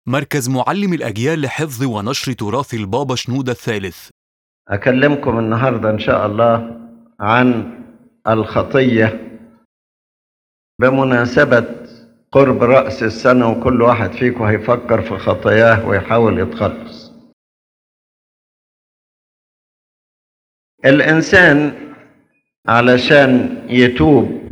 مركز معلم الأجيال لحفظ ونشر تراث البابا شنودة الثالث أكلمكم النهاردة إن شاء الله عن الخطية بمناسبة قرب رأس السنة وكل واحد فيكم هيفكر في خطاياه ويحاول يتخلص الإنسان علشان يتوب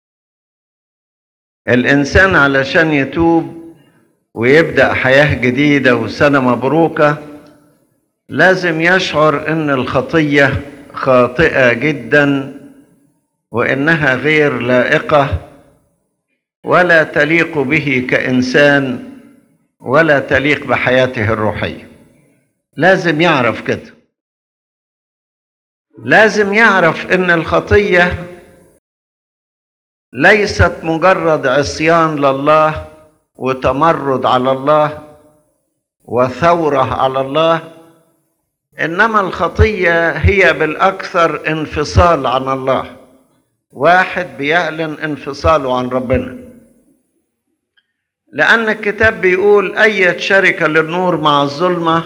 الإنسان علشان يتوب ويبدأ حياة جديدة وسنة مبروكة لازم يشعر ان الخطيه خاطئه جدا وانها غير لائقه ولا تليق به كانسان ولا تليق بحياته الروحيه لازم يعرف كده لازم يعرف ان الخطيه ليست مجرد عصيان لله وتمرد على الله وثوره على الله انما الخطيه هي بالاكثر انفصال عن الله واحد بيعلن انفصاله عن ربنا لان الكتاب بيقول اي شركه للنور مع الظلمه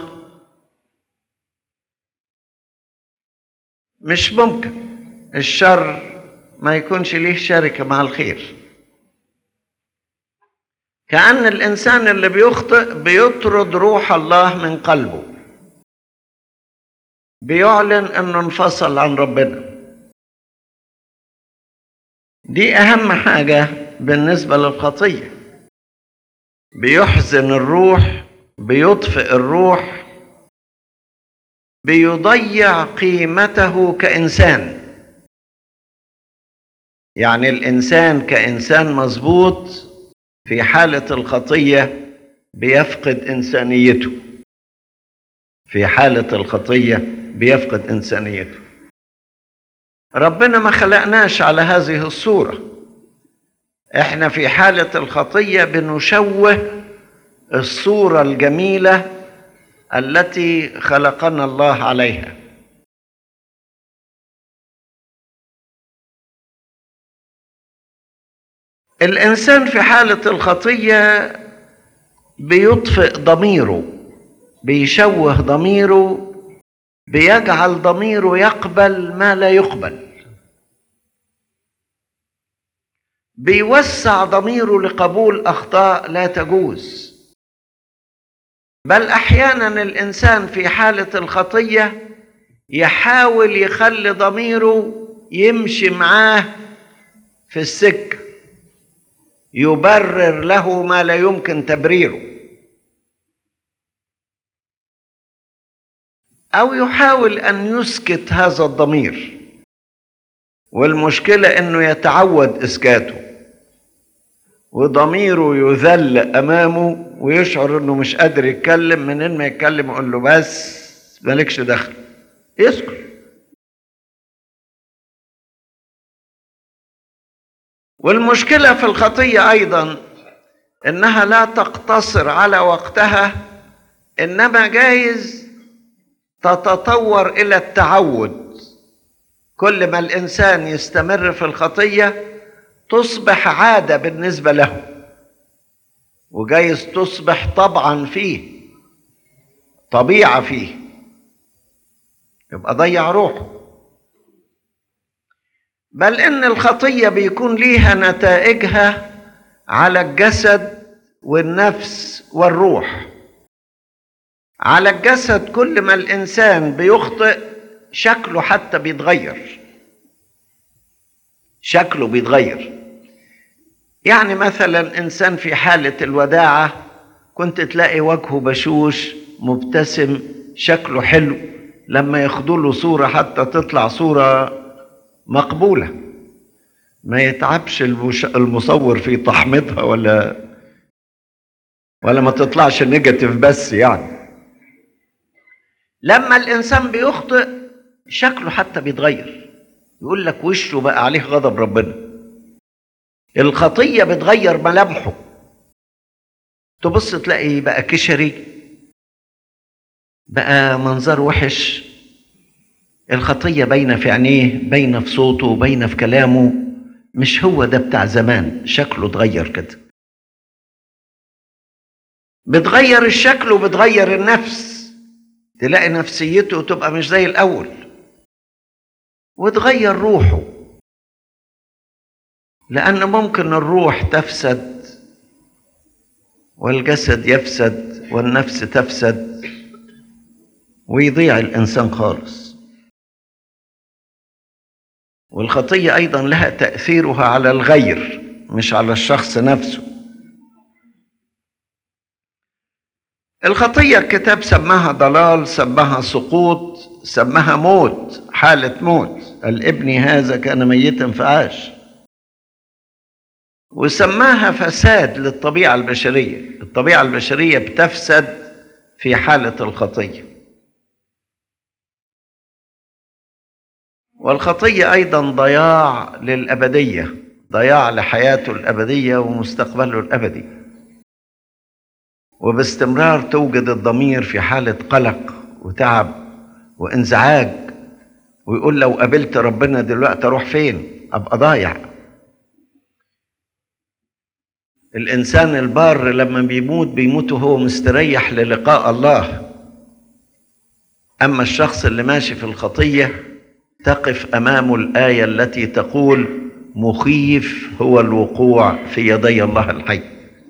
مش ممكن الشر ما يكونش ليه شركه مع الخير كأن الإنسان اللي بيخطئ بيطرد روح الله من قلبه بيعلن انه انفصل عن ربنا دي اهم حاجه بالنسبه للخطيه بيحزن الروح بيطفئ الروح بيضيع قيمته كانسان يعني الانسان كانسان مظبوط في حاله الخطيه بيفقد انسانيته في حاله الخطيه بيفقد انسانيته ربنا ما خلقناش على هذه الصوره احنا في حاله الخطيه بنشوه الصوره الجميله التي خلقنا الله عليها الانسان في حاله الخطيه بيطفئ ضميره بيشوه ضميره بيجعل ضميره يقبل ما لا يقبل بيوسع ضميره لقبول اخطاء لا تجوز بل احيانا الانسان في حاله الخطيه يحاول يخلي ضميره يمشي معاه في السكه يبرر له ما لا يمكن تبريره او يحاول ان يسكت هذا الضمير والمشكله انه يتعود اسكاته وضميره يذل امامه ويشعر انه مش قادر يتكلم منين ما يتكلم يقول له بس مالكش دخل يسكت والمشكله في الخطيه ايضا انها لا تقتصر على وقتها انما جايز تتطور الى التعود كل ما الانسان يستمر في الخطيه تصبح عاده بالنسبه له وجايز تصبح طبعا فيه طبيعه فيه يبقى ضيع روحه بل ان الخطيه بيكون ليها نتائجها على الجسد والنفس والروح على الجسد كل ما الانسان بيخطئ شكله حتى بيتغير شكله بيتغير يعني مثلا انسان في حاله الوداعه كنت تلاقي وجهه بشوش مبتسم شكله حلو لما ياخدوا له صوره حتى تطلع صوره مقبوله ما يتعبش المصور في تحميضها ولا ولا ما تطلعش نيجاتيف بس يعني لما الانسان بيخطئ شكله حتى بيتغير يقول لك وشه بقى عليه غضب ربنا الخطيه بتغير ملامحه تبص تلاقي بقى كشري بقى منظر وحش الخطيه باينه في عينيه باينه في صوته باينه في كلامه مش هو ده بتاع زمان شكله اتغير كده بتغير الشكل وبتغير النفس تلاقي نفسيته تبقى مش زي الأول وتغير روحه لأن ممكن الروح تفسد والجسد يفسد والنفس تفسد ويضيع الإنسان خالص والخطية أيضا لها تأثيرها على الغير مش على الشخص نفسه الخطية الكتاب سماها ضلال سماها سقوط سماها موت حالة موت الابن هذا كان ميتا فعاش وسماها فساد للطبيعة البشرية الطبيعة البشرية بتفسد في حالة الخطية والخطية أيضا ضياع للأبدية ضياع لحياته الأبدية ومستقبله الأبدي وباستمرار توجد الضمير في حالة قلق وتعب وانزعاج ويقول لو قابلت ربنا دلوقتي اروح فين ابقى ضايع الانسان البار لما بيموت بيموت وهو مستريح للقاء الله اما الشخص اللي ماشي في الخطيه تقف امامه الايه التي تقول مخيف هو الوقوع في يدي الله الحي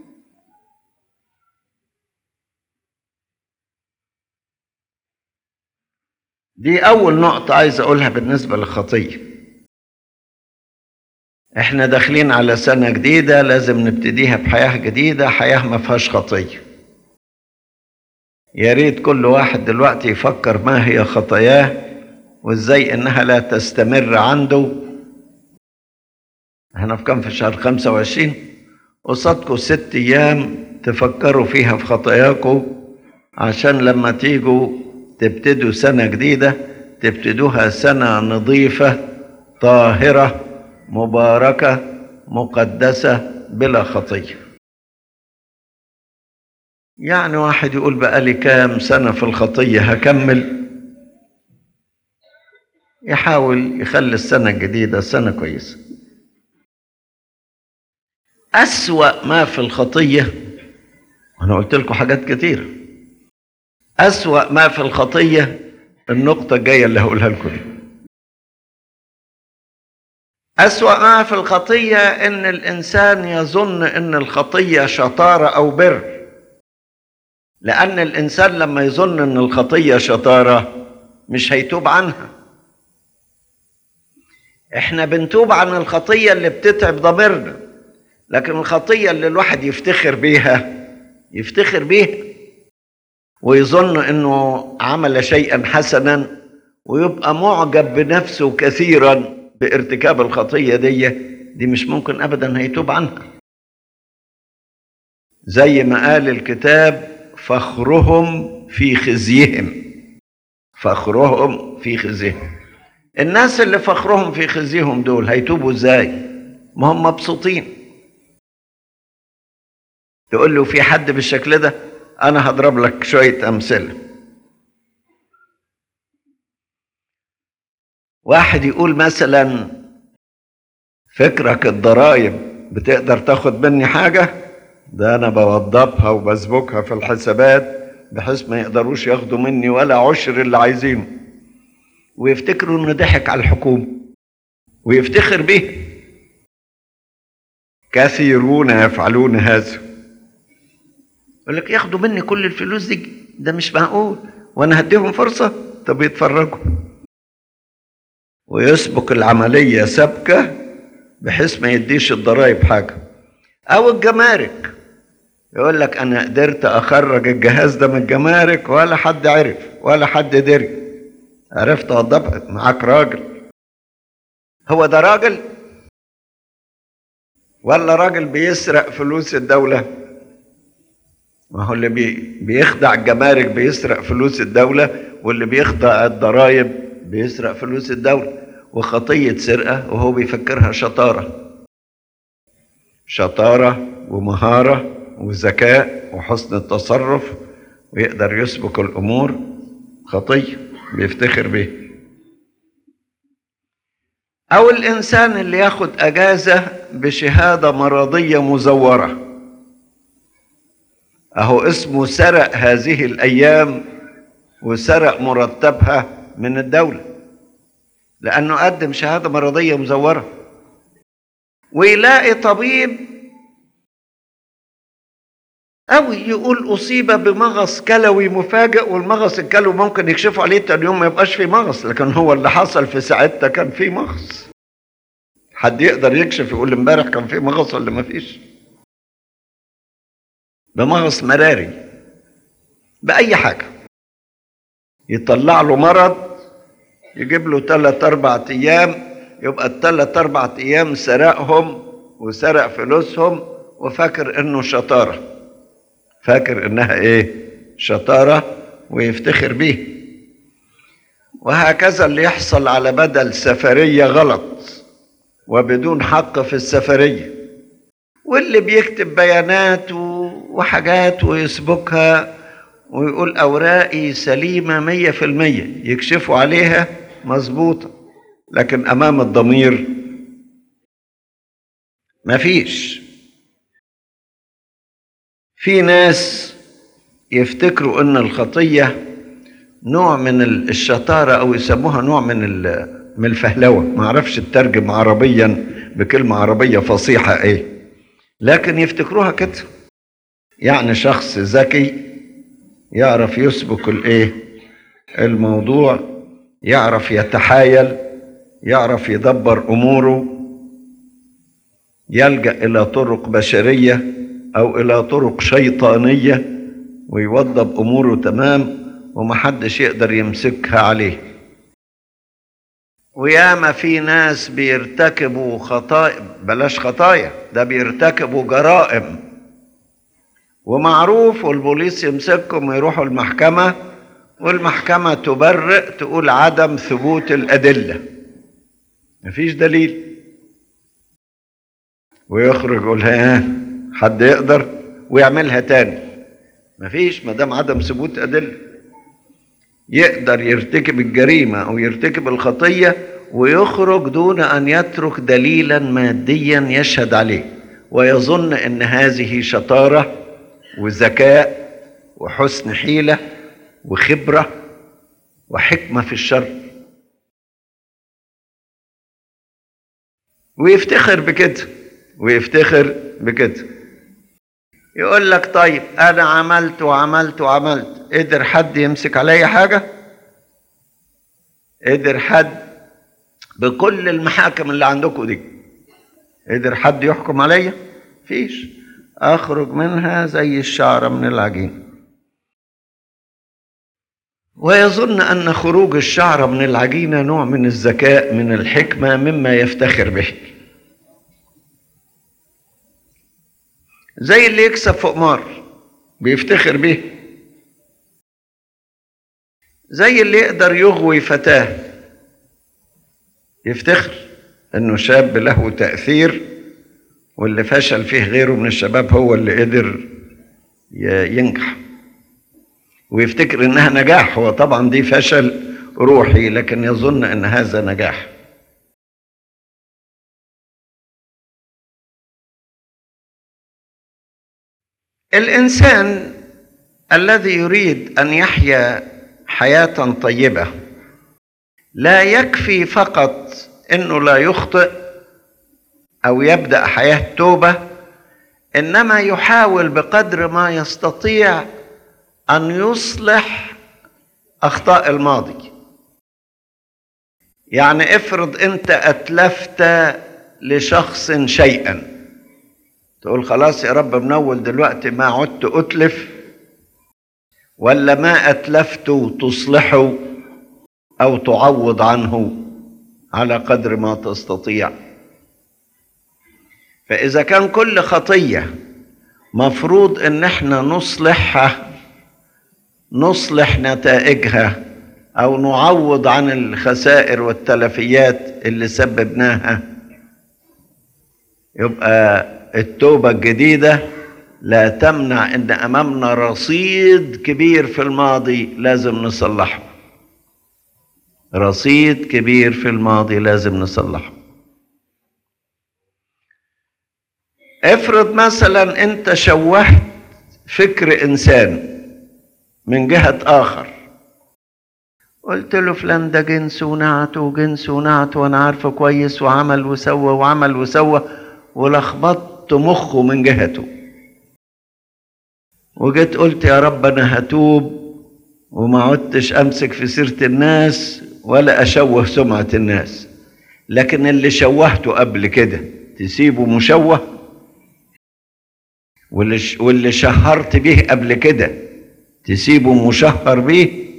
دي أول نقطة عايز أقولها بالنسبة للخطية إحنا داخلين على سنة جديدة لازم نبتديها بحياة جديدة حياة ما فيهاش خطية يا ريت كل واحد دلوقتي يفكر ما هي خطاياه وإزاي إنها لا تستمر عنده احنا في كام في شهر 25 قصادكم ست أيام تفكروا فيها في خطاياكم عشان لما تيجوا تبتدوا سنة جديدة تبتدوها سنة نظيفة طاهرة مباركة مقدسة بلا خطية يعني واحد يقول بقالي كام سنة في الخطية هكمل يحاول يخلي السنة الجديدة سنة كويسة أسوأ ما في الخطية أنا قلت لكم حاجات كتيره أسوأ ما في الخطية النقطة الجاية اللي هقولها لكم دي أسوأ ما في الخطية إن الإنسان يظن إن الخطية شطارة أو بر لأن الإنسان لما يظن إن الخطية شطارة مش هيتوب عنها إحنا بنتوب عن الخطية اللي بتتعب ضميرنا لكن الخطية اللي الواحد يفتخر بيها يفتخر بيها ويظن انه عمل شيئا حسنا ويبقى معجب بنفسه كثيرا بارتكاب الخطيه دي دي مش ممكن ابدا هيتوب عنها زي ما قال الكتاب فخرهم في خزيهم فخرهم في خزيهم الناس اللي فخرهم في خزيهم دول هيتوبوا ازاي ما هم مبسوطين تقول له في حد بالشكل ده أنا هضرب لك شوية أمثلة واحد يقول مثلا فكرك الضرايب بتقدر تاخد مني حاجة ده أنا بوضبها وبسبكها في الحسابات بحيث ما يقدروش ياخدوا مني ولا عشر اللي عايزينه ويفتكروا إنه ضحك على الحكومة ويفتخر به كثيرون يفعلون هذا يقول لك ياخدوا مني كل الفلوس دي ده مش معقول وانا هديهم فرصه طب يتفرجوا ويسبق العمليه سبكه بحيث ما يديش الضرائب حاجه او الجمارك يقول لك انا قدرت اخرج الجهاز ده من الجمارك ولا حد عرف ولا حد دري عرفت اوضبها معاك راجل هو ده راجل ولا راجل بيسرق فلوس الدوله ما هو اللي بي بيخدع الجمارك بيسرق فلوس الدولة واللي بيخدع الضرائب بيسرق فلوس الدولة وخطية سرقة وهو بيفكرها شطارة شطارة ومهارة وذكاء وحسن التصرف ويقدر يسبق الأمور خطية بيفتخر بيه أو الإنسان اللي ياخد أجازة بشهادة مرضية مزورة اهو اسمه سرق هذه الايام وسرق مرتبها من الدوله لانه قدم شهاده مرضيه مزوره ويلاقي طبيب أو يقول أصيب بمغص كلوي مفاجئ والمغص الكلوي ممكن يكشفوا عليه تاني يوم ما يبقاش فيه مغص لكن هو اللي حصل في ساعتها كان فيه مغص حد يقدر يكشف يقول امبارح كان فيه مغص ولا ما فيش بمغص مراري بأي حاجة يطلع له مرض يجيب له ثلاث أربع أيام يبقى الثلاث أربع أيام سرقهم وسرق فلوسهم وفاكر إنه شطارة فاكر إنها إيه؟ شطارة ويفتخر بيه وهكذا اللي يحصل على بدل سفرية غلط وبدون حق في السفرية واللي بيكتب بيانات وحاجات ويسبكها ويقول أوراقي سليمة مية في المية يكشفوا عليها مظبوطة لكن أمام الضمير مفيش في ناس يفتكروا ان الخطيه نوع من الشطاره او يسموها نوع من من الفهلوه ما اعرفش الترجم عربيا بكلمه عربيه فصيحه ايه لكن يفتكروها كده يعني شخص ذكي يعرف يسبك الايه الموضوع يعرف يتحايل يعرف يدبر اموره يلجا الى طرق بشريه او الى طرق شيطانيه ويوضب اموره تمام ومحدش يقدر يمسكها عليه وياما في ناس بيرتكبوا خطايا بلاش خطايا ده بيرتكبوا جرائم ومعروف والبوليس يمسكهم ويروحوا المحكمة والمحكمة تبرئ تقول عدم ثبوت الأدلة مفيش دليل ويخرج يقول ها حد يقدر ويعملها تاني مفيش ما دام عدم ثبوت أدلة يقدر يرتكب الجريمة أو يرتكب الخطية ويخرج دون أن يترك دليلا ماديا يشهد عليه ويظن أن هذه شطارة وذكاء وحسن حيلة وخبرة وحكمة في الشر ويفتخر بكده ويفتخر بكده يقول لك طيب انا عملت وعملت وعملت قدر حد يمسك عليا حاجه قدر حد بكل المحاكم اللي عندكم دي قدر حد يحكم عليا فيش اخرج منها زي الشعره من العجين ويظن ان خروج الشعره من العجينه نوع من الذكاء من الحكمه مما يفتخر به زي اللي يكسب في قمار بيفتخر بيه زي اللي يقدر يغوي فتاه يفتخر انه شاب له تاثير واللي فشل فيه غيره من الشباب هو اللي قدر ينجح ويفتكر انها نجاح هو طبعا دي فشل روحي لكن يظن ان هذا نجاح الانسان الذي يريد ان يحيا حياه طيبه لا يكفي فقط انه لا يخطئ او يبدا حياه توبه انما يحاول بقدر ما يستطيع ان يصلح اخطاء الماضي يعني افرض انت اتلفت لشخص شيئا تقول خلاص يا رب منول دلوقتي ما عدت اتلف ولا ما اتلفت تصلحه او تعوض عنه على قدر ما تستطيع فاذا كان كل خطيه مفروض ان احنا نصلحها نصلح نتائجها او نعوض عن الخسائر والتلفيات اللي سببناها يبقى التوبه الجديده لا تمنع ان امامنا رصيد كبير في الماضي لازم نصلحه رصيد كبير في الماضي لازم نصلحه افرض مثلا انت شوهت فكر انسان من جهه اخر قلت له فلان ده جنس ونعت وجنس ونعت وانا عارفه كويس وعمل وسوى وعمل وسوى ولخبطت مخه من جهته وجيت قلت يا رب انا هتوب وما عدتش امسك في سيره الناس ولا اشوه سمعه الناس لكن اللي شوهته قبل كده تسيبه مشوه واللي واللي شهرت بيه قبل كده تسيبه مشهر بيه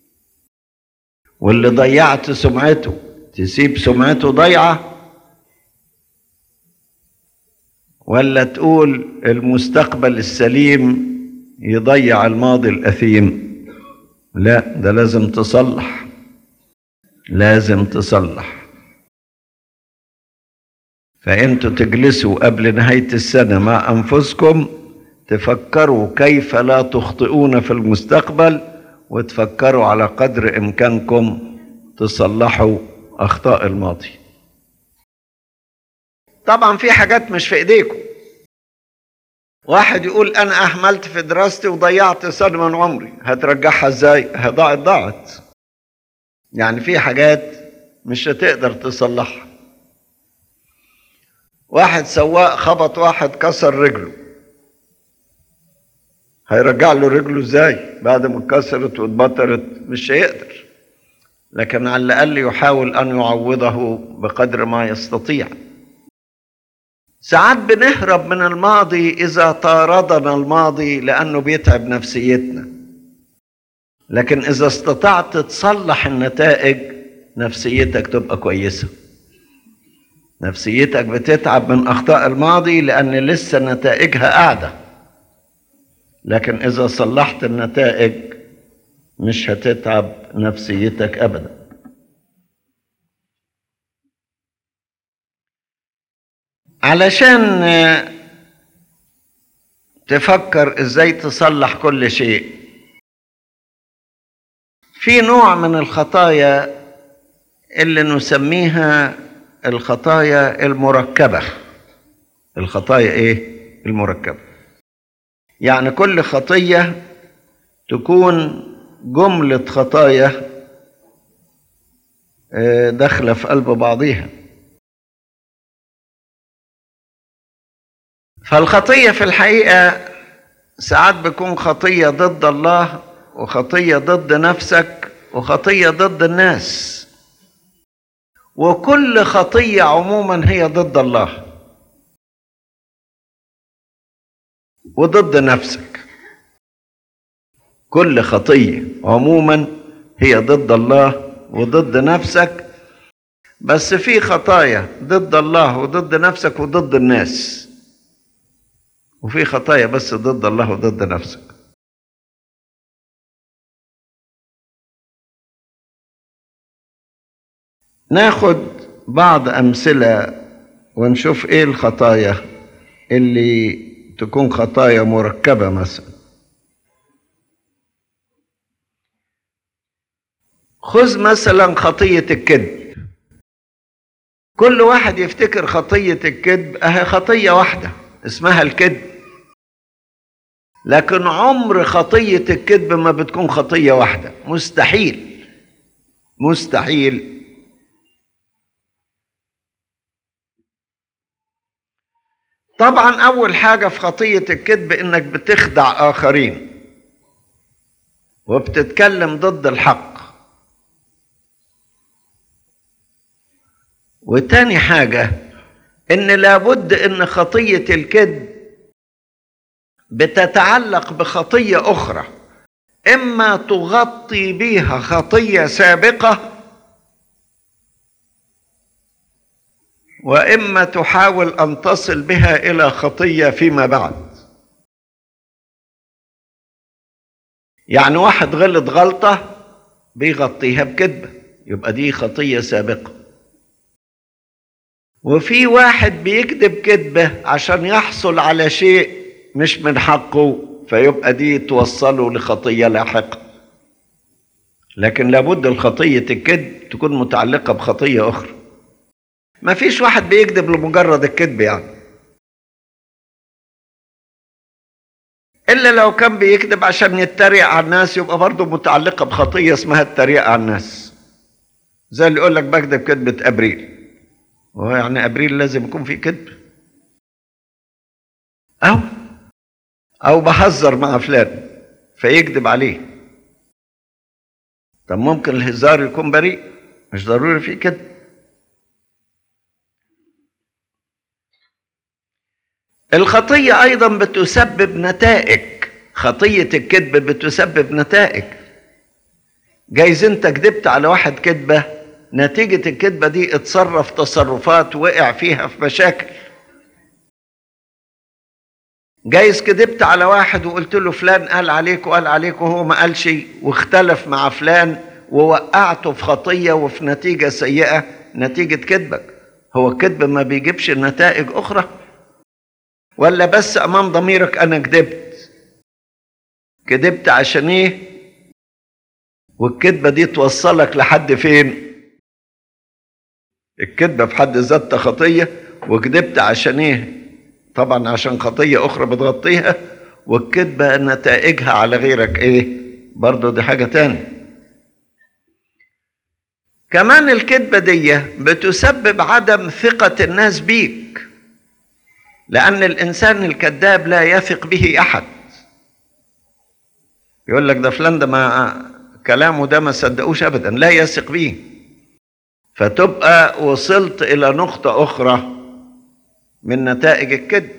واللي ضيعت سمعته تسيب سمعته ضيعه ولا تقول المستقبل السليم يضيع الماضي الاثيم لا ده لازم تصلح لازم تصلح فانتوا تجلسوا قبل نهايه السنه مع انفسكم تفكروا كيف لا تخطئون في المستقبل وتفكروا على قدر امكانكم تصلحوا اخطاء الماضي طبعا في حاجات مش في ايديكم واحد يقول انا اهملت في دراستي وضيعت سنه من عمري هترجعها ازاي ضاعت ضاعت يعني في حاجات مش هتقدر تصلحها واحد سواق خبط واحد كسر رجله هيرجع له رجله ازاي بعد ما اتكسرت واتبطرت مش هيقدر لكن على الاقل يحاول ان يعوضه بقدر ما يستطيع ساعات بنهرب من الماضي اذا طاردنا الماضي لانه بيتعب نفسيتنا لكن اذا استطعت تصلح النتائج نفسيتك تبقى كويسه نفسيتك بتتعب من اخطاء الماضي لان لسه نتائجها قاعده لكن اذا صلحت النتائج مش هتتعب نفسيتك ابدا علشان تفكر ازاي تصلح كل شيء في نوع من الخطايا اللي نسميها الخطايا المركبة الخطايا ايه المركبة يعني كل خطية تكون جملة خطايا داخلة في قلب بعضيها فالخطية في الحقيقة ساعات بيكون خطية ضد الله وخطية ضد نفسك وخطية ضد الناس وكل خطية عموما هي ضد الله وضد نفسك كل خطية عموما هي ضد الله وضد نفسك بس في خطايا ضد الله وضد نفسك وضد الناس وفي خطايا بس ضد الله وضد نفسك ناخد بعض أمثلة ونشوف إيه الخطايا اللي تكون خطايا مركبة مثلا خذ مثلا خطية الكذب كل واحد يفتكر خطية الكذب أهي خطية واحدة اسمها الكذب لكن عمر خطية الكذب ما بتكون خطية واحدة مستحيل مستحيل طبعا أول حاجة في خطية الكذب إنك بتخدع آخرين وبتتكلم ضد الحق وتاني حاجة إن لابد إن خطية الكذب بتتعلق بخطية أخرى إما تغطي بها خطية سابقة وإما تحاول أن تصل بها إلى خطية فيما بعد يعني واحد غلط غلطة بيغطيها بكذبة يبقى دي خطية سابقة وفي واحد بيكذب كذبة عشان يحصل على شيء مش من حقه فيبقى دي توصله لخطية لاحقة لكن لابد الخطية الكذب تكون متعلقة بخطية أخرى ما فيش واحد بيكذب لمجرد الكذب يعني إلا لو كان بيكذب عشان يتريق على الناس يبقى برضه متعلقة بخطية اسمها التريق على الناس زي اللي يقول لك بكذب كذبة أبريل وهو يعني أبريل لازم يكون فيه كذب أو أو بهزر مع فلان فيكذب عليه طب ممكن الهزار يكون بريء مش ضروري فيه كذب الخطية أيضا بتسبب نتائج خطية الكذب بتسبب نتائج جايز انت كذبت على واحد كذبة نتيجة الكذبة دي اتصرف تصرفات وقع فيها في مشاكل جايز كذبت على واحد وقلت له فلان قال عليك وقال عليك وهو ما قالش واختلف مع فلان ووقعته في خطية وفي نتيجة سيئة نتيجة كذبك هو الكذب ما بيجيبش نتائج أخرى ولا بس أمام ضميرك أنا كذبت كذبت عشان إيه والكذبة دي توصلك لحد فين الكذبة في حد ذاتها خطية وكذبت عشان إيه طبعا عشان خطية أخرى بتغطيها والكذبة نتائجها على غيرك إيه برضه دي حاجة تانية كمان الكذبة دي بتسبب عدم ثقة الناس بيك لأن الإنسان الكذاب لا يثق به أحد يقول لك ده فلان ده ما كلامه ده ما صدقوش أبدا لا يثق به فتبقى وصلت إلى نقطة أخرى من نتائج الكذب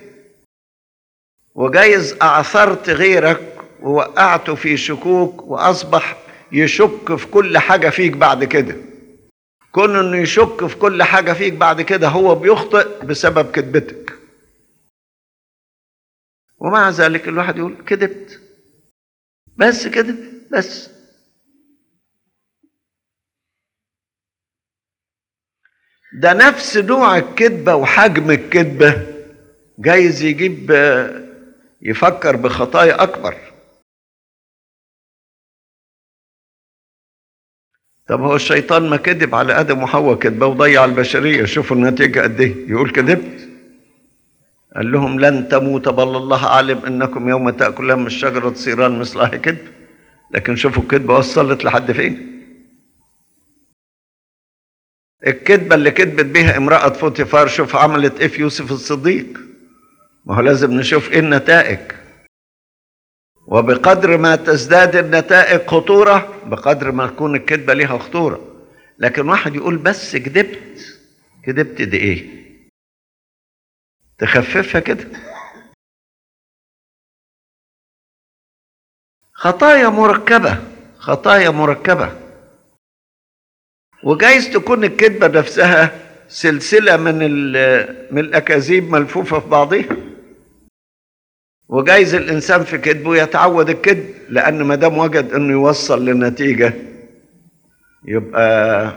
وجايز أعثرت غيرك ووقعته في شكوك وأصبح يشك في كل حاجة فيك بعد كده كون انه يشك في كل حاجة فيك بعد كده هو بيخطئ بسبب كذبتك ومع ذلك الواحد يقول كذبت بس كده بس ده نفس نوع الكذبة وحجم الكذبة جايز يجيب يفكر بخطايا أكبر طب هو الشيطان ما كذب على ادم وحواء كذبه وضيع البشريه شوفوا النتيجه قد ايه يقول كذبت قال لهم لن تموت بل الله عالم انكم يوم تاكلون من الشجره تصيران مثلها كذب لكن شوفوا الكذبه وصلت لحد فين الكذبه اللي كذبت بها امراه فوتيفار شوف عملت ايه في يوسف الصديق ما هو لازم نشوف ايه النتائج وبقدر ما تزداد النتائج خطورة بقدر ما تكون الكذبة ليها خطورة لكن واحد يقول بس كذبت كذبت دي ايه تخففها كده خطايا مركبة خطايا مركبة وجايز تكون الكذبة نفسها سلسلة من من الأكاذيب ملفوفة في بعضها وجايز الانسان في كذبه يتعود الكذب لان ما دام وجد انه يوصل لنتيجه يبقى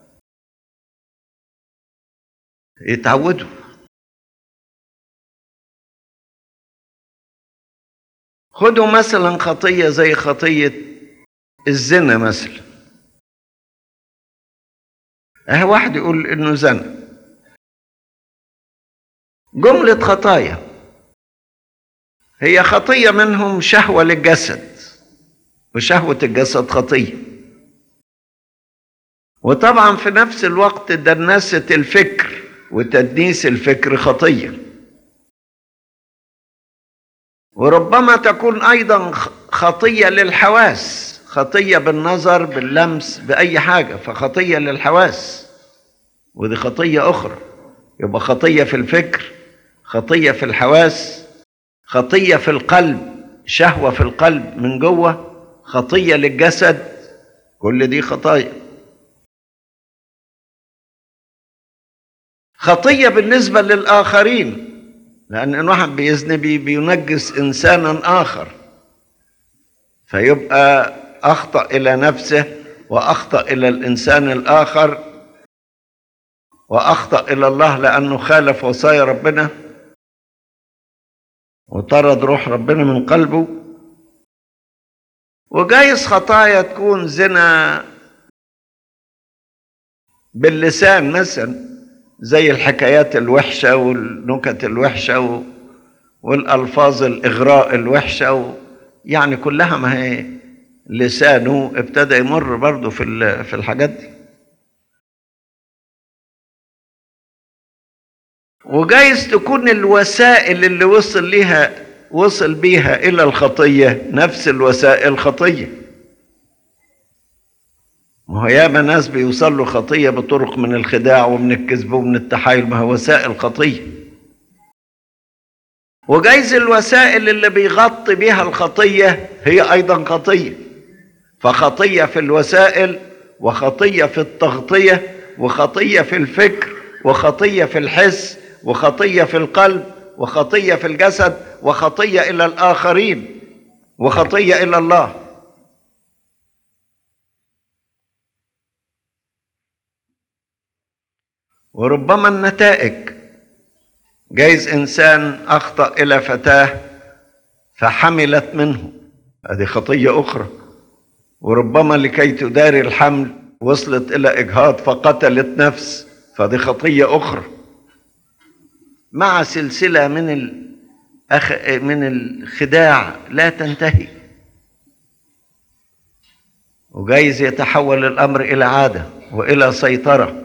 يتعودوا خدوا مثلا خطيه زي خطيه الزنا مثلا اه واحد يقول انه زنا جمله خطايا هي خطية منهم شهوة للجسد وشهوة الجسد خطية وطبعا في نفس الوقت دناسة الفكر وتدنيس الفكر خطية وربما تكون أيضا خطية للحواس خطية بالنظر باللمس بأي حاجة فخطية للحواس ودي خطية أخرى يبقى خطية في الفكر خطية في الحواس خطية في القلب شهوة في القلب من جوه خطية للجسد كل دي خطايا خطية بالنسبة للآخرين لأن الواحد بيزني بينجس إنسانا آخر فيبقى أخطأ إلى نفسه وأخطأ إلى الإنسان الآخر وأخطأ إلى الله لأنه خالف وصايا ربنا وطرد روح ربنا من قلبه وجايز خطايا تكون زنا باللسان مثلا زي الحكايات الوحشة والنكت الوحشة والألفاظ الإغراء الوحشة و... يعني كلها ما هي لسانه ابتدى يمر برضه في ال- في الحاجات دي وجايز تكون الوسائل اللي وصل ليها وصل بيها إلى الخطية نفس الوسائل الخطية ما هو ياما ناس بيوصل له خطية بطرق من الخداع ومن الكذب ومن التحايل ما هو وسائل خطية وجايز الوسائل اللي بيغطي بيها الخطية هي أيضا خطية فخطية في الوسائل وخطية في التغطية وخطية في الفكر وخطية في الحس وخطية في القلب وخطية في الجسد وخطية إلى الآخرين وخطية إلى الله وربما النتائج جايز إنسان أخطأ إلى فتاة فحملت منه هذه خطية أخرى وربما لكي تداري الحمل وصلت إلى إجهاض فقتلت نفس فدي خطية أخرى مع سلسلة من الأخ... من الخداع لا تنتهي وجايز يتحول الأمر إلى عادة وإلى سيطرة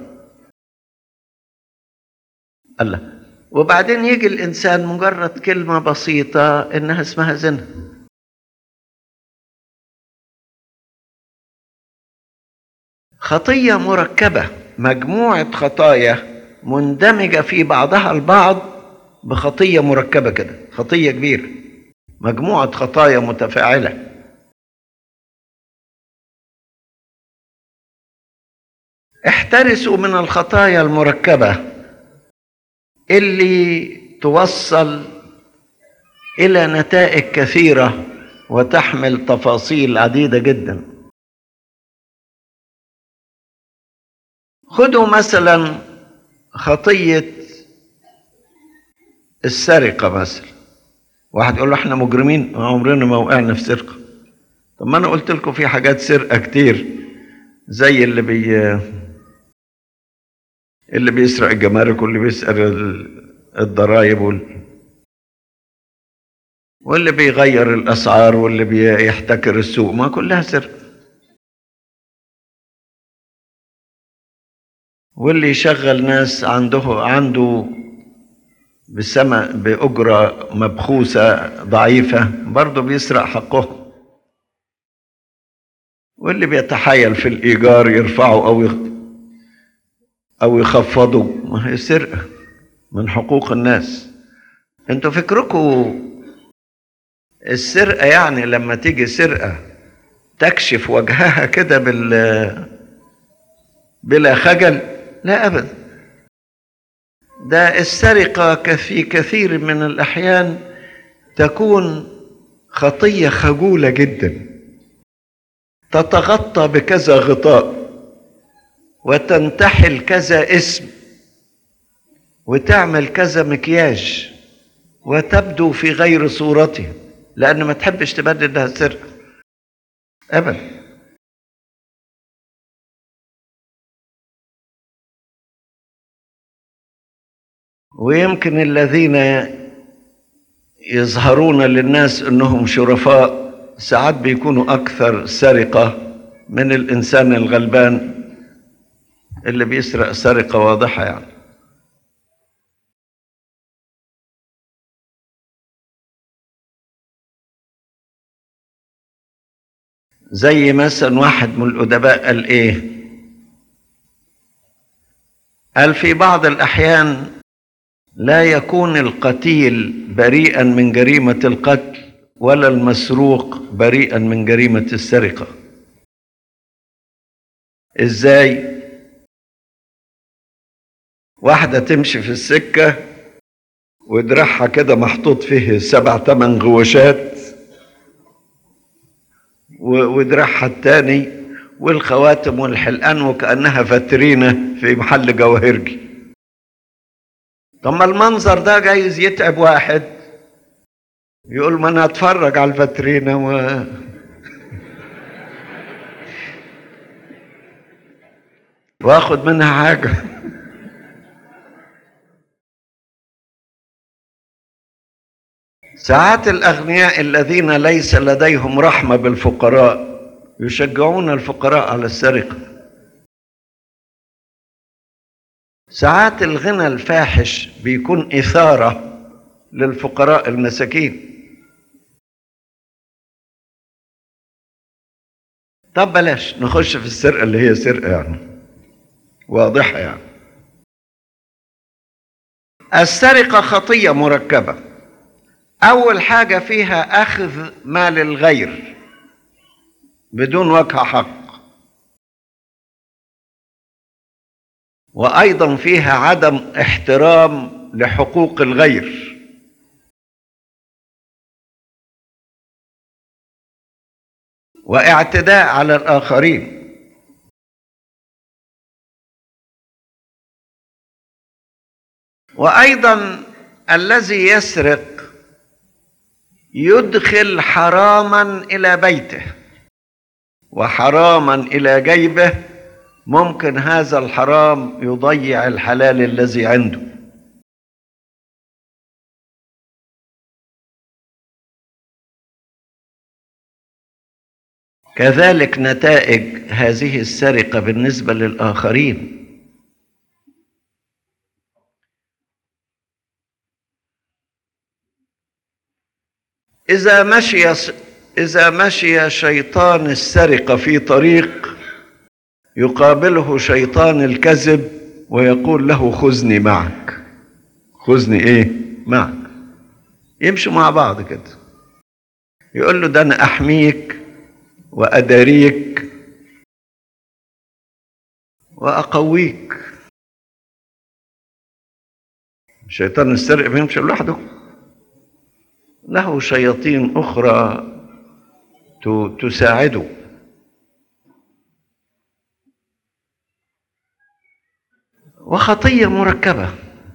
الله وبعدين يجي الإنسان مجرد كلمة بسيطة إنها اسمها زنا خطية مركبة مجموعة خطايا مندمجة في بعضها البعض بخطية مركبة كده خطية كبيرة مجموعة خطايا متفاعلة احترسوا من الخطايا المركبة اللي توصل إلى نتائج كثيرة وتحمل تفاصيل عديدة جدا خذوا مثلا خطية السرقة مثلا واحد يقول له احنا مجرمين عمرنا ما وقعنا في سرقة طب ما انا قلت لكم في حاجات سرقة كتير زي اللي بي اللي بيسرق الجمارك واللي بيسرق ال- الضرايب وال... واللي بيغير الاسعار واللي بيحتكر السوق ما كلها سرقة واللي يشغل ناس عنده عنده بسما بأجرة مبخوسة ضعيفة برضه بيسرق حقهم واللي بيتحايل في الإيجار يرفعه أو يخ- أو يخفضه ما هي سرقة من حقوق الناس انتوا فكركم السرقة يعني لما تيجي سرقة تكشف وجهها كده بال بلا خجل لا أبدا ده السرقة ك- في كثير من الأحيان تكون خطية خجولة جدا تتغطى بكذا غطاء وتنتحل كذا اسم وتعمل كذا مكياج وتبدو في غير صورتها لأن ما تحبش تبدل انها سرقة أبدا ويمكن الذين يظهرون للناس انهم شرفاء ساعات بيكونوا اكثر سرقه من الانسان الغلبان اللي بيسرق سرقه واضحه يعني زي مثلا واحد من الادباء قال ايه قال في بعض الاحيان لا يكون القتيل بريئا من جريمة القتل ولا المسروق بريئا من جريمة السرقة ازاي واحدة تمشي في السكة ودراعها كده محطوط فيه سبع تمن غوشات و- ودراعها التاني والخواتم والحلقان وكأنها فترينة في محل جواهرجي طب ما المنظر ده جايز يتعب واحد يقول ما انا اتفرج على الفاترينا و واخد منها حاجه ساعات الأغنياء الذين ليس لديهم رحمة بالفقراء يشجعون الفقراء على السرقة ساعات الغنى الفاحش بيكون إثارة للفقراء المساكين طب بلاش نخش في السرقة اللي هي سرقة يعني واضحة يعني السرقة خطية مركبة أول حاجة فيها أخذ مال الغير بدون وجه حق وأيضا فيها عدم احترام لحقوق الغير واعتداء على الآخرين وأيضا الذي يسرق يدخل حراما إلى بيته وحراما إلى جيبه ممكن هذا الحرام يضيع الحلال الذي عنده كذلك نتائج هذه السرقة بالنسبة للآخرين إذا مشي إذا مشي شيطان السرقة في طريق يقابله شيطان الكذب ويقول له خذني معك خذني ايه معك يمشوا مع بعض كده يقول له ده انا احميك واداريك واقويك شيطان السرقة بيمشي لوحده له شياطين اخرى تساعده وخطيه مركبه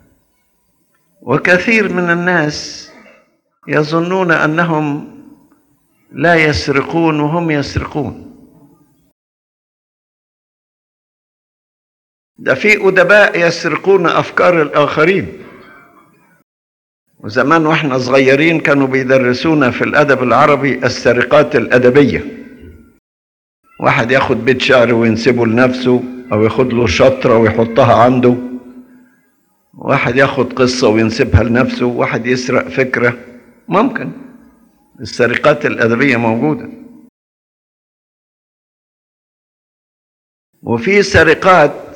وكثير من الناس يظنون انهم لا يسرقون وهم يسرقون ده في ادباء يسرقون افكار الاخرين وزمان واحنا صغيرين كانوا بيدرسونا في الادب العربي السرقات الادبيه واحد ياخد بيت شعر وينسبه لنفسه او ياخد له شطره ويحطها عنده واحد ياخد قصه وينسبها لنفسه واحد يسرق فكره ممكن السرقات الادبيه موجوده وفي سرقات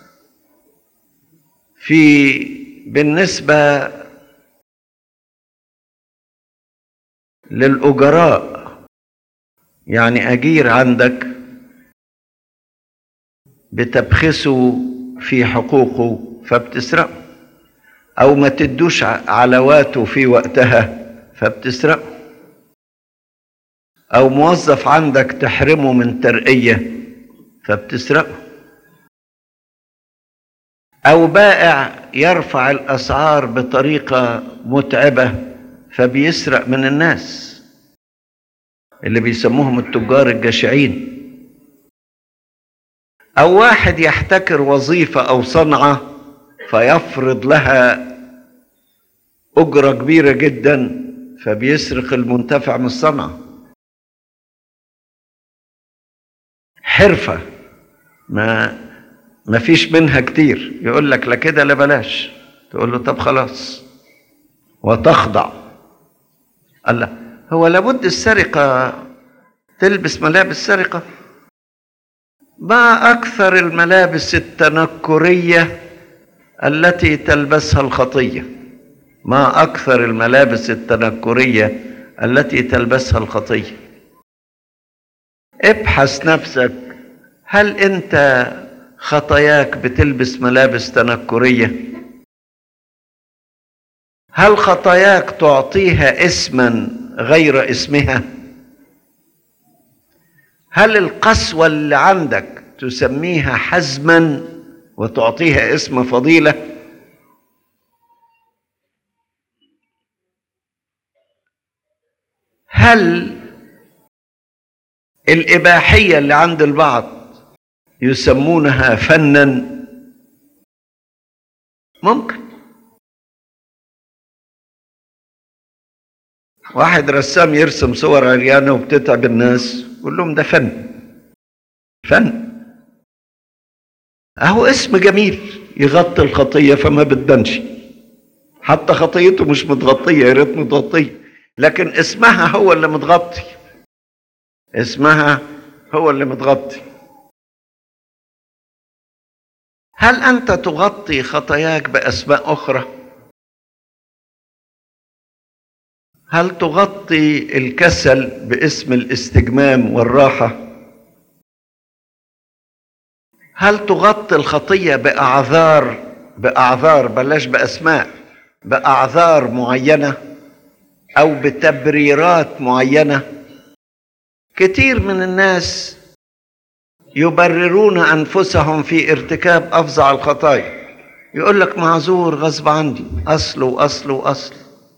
في بالنسبه للاجراء يعني اجير عندك بتبخسه في حقوقه فبتسرقه او ما تدوش علاواته في وقتها فبتسرقه او موظف عندك تحرمه من ترقيه فبتسرقه او بائع يرفع الاسعار بطريقه متعبه فبيسرق من الناس اللي بيسموهم التجار الجشعين او واحد يحتكر وظيفه او صنعه فيفرض لها اجره كبيره جدا فبيسرق المنتفع من الصنعه حرفه ما ما فيش منها كتير يقول لك لا كده لا بلاش تقول له طب خلاص وتخضع الله هو لابد السرقة تلبس ملابس سرقة ما أكثر الملابس التنكرية التي تلبسها الخطية ما أكثر الملابس التنكرية التي تلبسها الخطية ابحث نفسك هل أنت خطاياك بتلبس ملابس تنكرية هل خطاياك تعطيها اسما غير اسمها هل القسوة اللي عندك تسميها حزما وتعطيها اسم فضيلة هل الإباحية اللي عند البعض يسمونها فنا ممكن واحد رسام يرسم صور عريانة وبتتعب الناس يقول لهم ده فن فن اهو اسم جميل يغطي الخطية فما بتبانش حتى خطيته مش متغطية يا ريت متغطية لكن اسمها هو اللي متغطي اسمها هو اللي متغطي هل انت تغطي خطاياك باسماء اخرى هل تغطي الكسل باسم الاستجمام والراحه هل تغطي الخطيه باعذار باعذار بلاش باسماء باعذار معينه او بتبريرات معينه كتير من الناس يبررون انفسهم في ارتكاب افظع الخطايا يقول لك معذور غصب عني اصل واصل واصل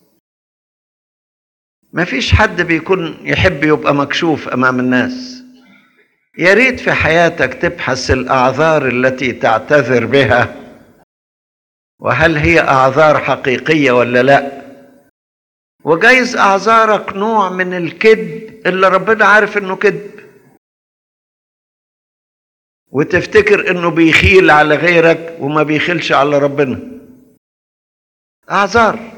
ما فيش حد بيكون يحب يبقى مكشوف امام الناس يا ريت في حياتك تبحث الاعذار التي تعتذر بها وهل هي اعذار حقيقيه ولا لا وجايز اعذارك نوع من الكذب اللي ربنا عارف انه كذب وتفتكر انه بيخيل على غيرك وما بيخيلش على ربنا اعذار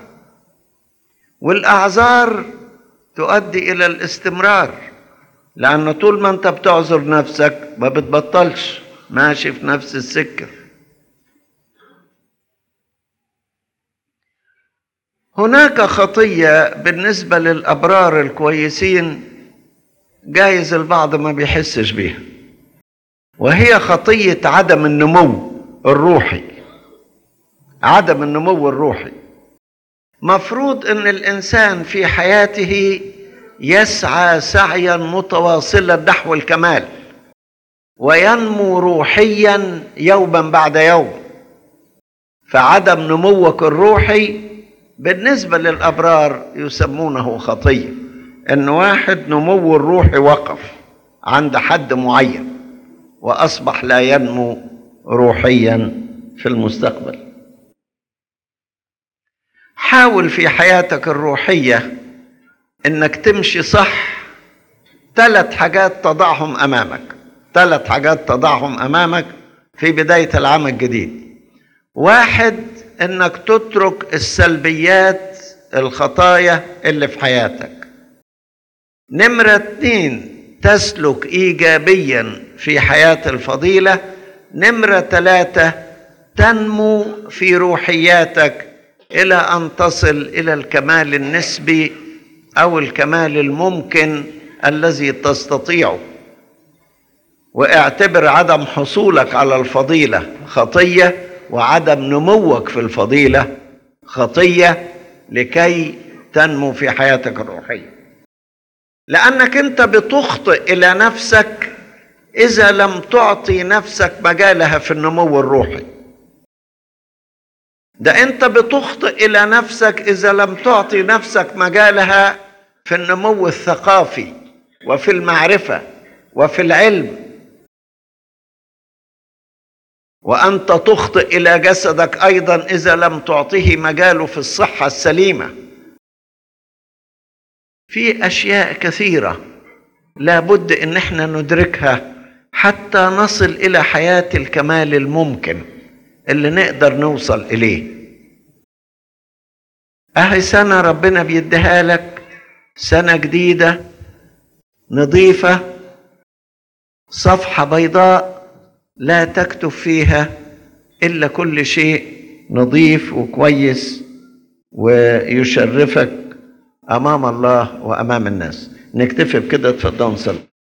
والاعذار تؤدي الى الاستمرار لان طول ما انت بتعذر نفسك ما بتبطلش ماشي في نفس السكه هناك خطيه بالنسبه للابرار الكويسين جايز البعض ما بيحسش بيها وهي خطيه عدم النمو الروحي عدم النمو الروحي مفروض ان الانسان في حياته يسعى سعيا متواصلا نحو الكمال وينمو روحيا يوما بعد يوم فعدم نموك الروحي بالنسبه للابرار يسمونه خطيه ان واحد نمو الروحي وقف عند حد معين واصبح لا ينمو روحيا في المستقبل حاول في حياتك الروحيه انك تمشي صح ثلاث حاجات تضعهم امامك ثلاث حاجات تضعهم امامك في بدايه العام الجديد واحد انك تترك السلبيات الخطايا اللي في حياتك نمرة اتنين تسلك ايجابيا في حياة الفضيلة نمرة ثلاثة تنمو في روحياتك الى ان تصل الى الكمال النسبي او الكمال الممكن الذي تستطيعه واعتبر عدم حصولك على الفضيله خطيه وعدم نموك في الفضيله خطيه لكي تنمو في حياتك الروحيه لانك انت بتخطئ الى نفسك اذا لم تعطي نفسك مجالها في النمو الروحي ده انت بتخطئ الى نفسك اذا لم تعطي نفسك مجالها في النمو الثقافي وفي المعرفه وفي العلم وانت تخطئ الى جسدك ايضا اذا لم تعطيه مجاله في الصحه السليمه في اشياء كثيره لابد ان احنا ندركها حتى نصل الى حياه الكمال الممكن اللي نقدر نوصل اليه اهي سنه ربنا بيديها لك سنه جديده نظيفه صفحه بيضاء لا تكتب فيها الا كل شيء نظيف وكويس ويشرفك امام الله وامام الناس نكتفي بكده اتفضلوا نصلي